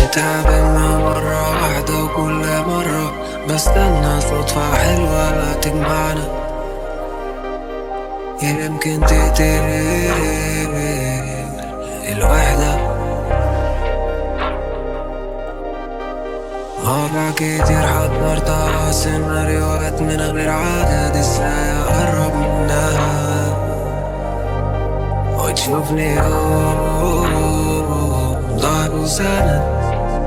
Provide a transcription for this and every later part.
اتقابلنا مرة واحدة وكل مرة بستنى صدفة حلوة تجمعنا يمكن تقتل الوحدة مرة كتير حضرتها سيناريوهات من غير عدد ازاي اقرب منها وتشوفني يوم ضعف وسند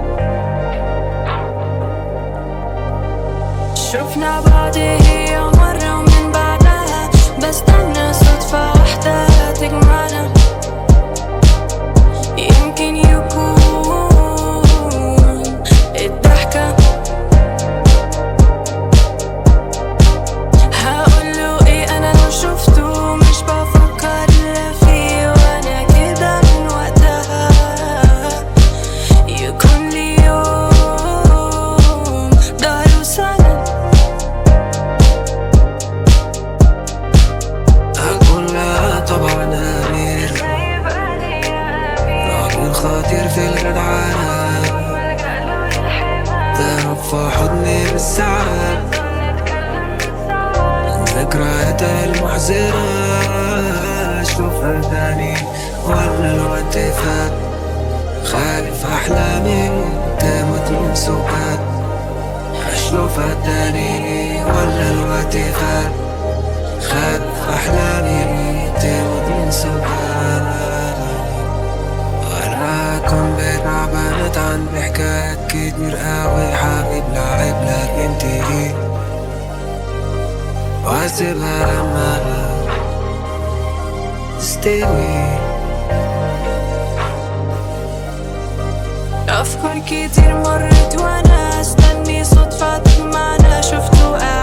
شفنا بعض هي مرة ومن بعدها بستنى صدفة واحدة تجمعنا يمكن يكون الضحكة هقوله ايه انا لو شفته مش بفكر الا فيه وانا كده من وقتها يكون لي يوم ضهر وسند أقول لا طبعا أمير راجل خطير في الجدعانة تهرب في حضني بالساعات ذكرياتها المحزنة أشوفها تاني ولا الوقت فات خايف أحلامي تموت من سكات أشوفها تاني ولا الوقت فات خايف أحلامي تموت من سكات أنا كنت تعبانة عندي حكايات كتير قوي حبيب لعب لكن تيجي واسيبها لما تستوي أفكار كتير مرت وأنا أستني صدفة تجمعنا شفته قاعد